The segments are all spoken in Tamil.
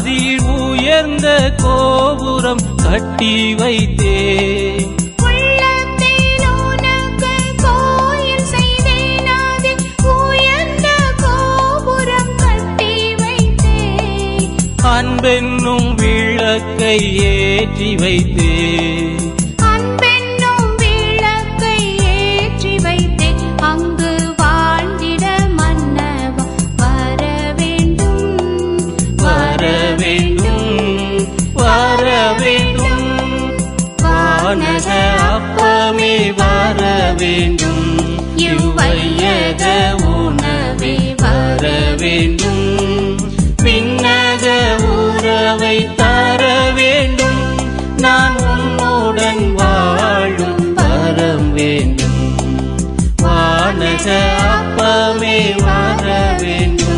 அதில் உயர்ந்த கோபுரம் கட்டி வைத்தேன் உள்ளத்தில் உனக்கு கோயில் செய்தேன் அதில் உயர்ந்த கோபுரம் கட்டி வைத்தேன் அன்பென்னும் விளக்கை ஏற்றி வைத்தேன் அன்பென்னும் விளக்கை ஏற்றி வைத்தேன் அங்கு வாழ்ந்திட மன்னவா வர வேண்டும் வர வேண்டும் வர வேண்டும் வானக அப்பமே வர வேண்டும் இவ்வையக உணவே வர வேண்டும் விண்ணக உறவை தர வேண்டும் நான் உன்னுடன் வாழும் வரம் வேண்டும் வானக அப்பமே வர வேண்டும்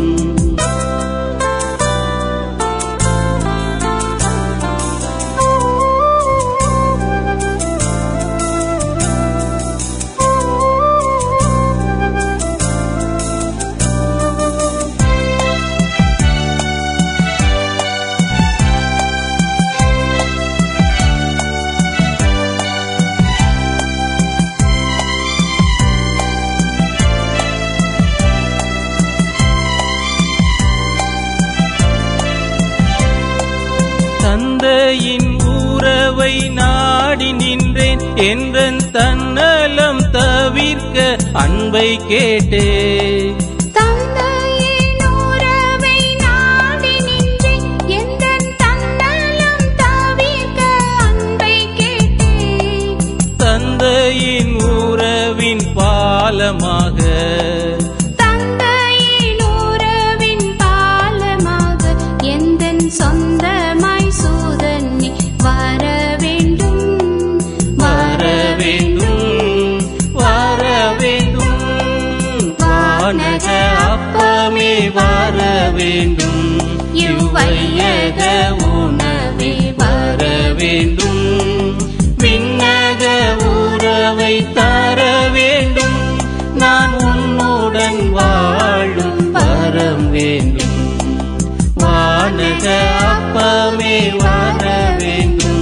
தந்தையின் உறவை நாடி நின்றேன் என்றன் தன்னலம் தவிர்க்க அன்பை கேட்டேன் தந்தையின் உறவை நாடி நின்றேன் எந்தன் தன்னலம் தவிர்க்க அன்பை கேட்டேன் தந்தையின் உறவின் பாலமாக தந்தையின் உறவின் பாலமாக எந்தன் சொந்தமாய் சூதன்னி வர வேண்டும் வர வேண்டும் வர வேண்டும் வானக அப்பமே வர வேண்டும் இவ்வையக உணவே வர வேண்டும் விண்ணக உறவை தர வேண்டும் நான் உன்னுடன் வாழும் வரம் வேண்டும் வானக அப்பமே வர வேண்டும்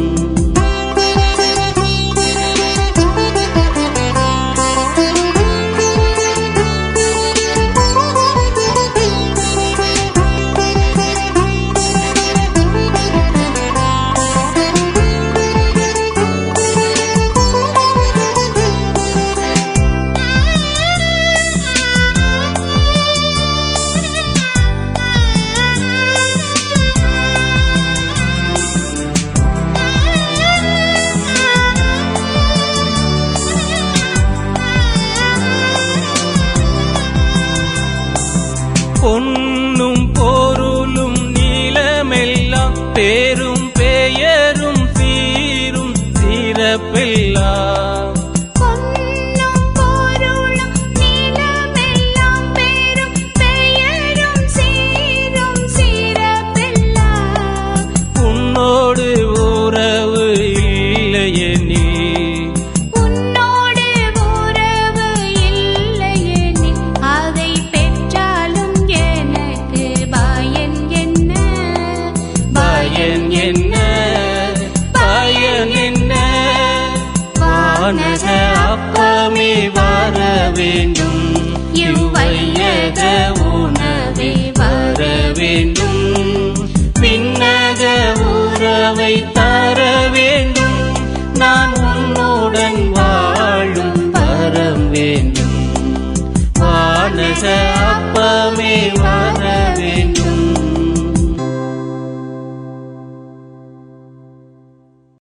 பொன்னும் பொருளும் நீளமெல்லாம் பேரும் பெயரும் சீரும் சிறப்பெல்லாம் பொன்னும் பொருளும் நிலமெல்லாம் பேரும் பெயரும் சீரும் சிறப்பெல்லாம் உன்னோடு உறவு இல்லையெனி உன்னோடு உறவு இல்லையெனில் அதை பெற்றாலும் எனக்கு பயன் என்ன பயன் என்ன பயன் என்ன வானக அப்பமே வர வேண்டும்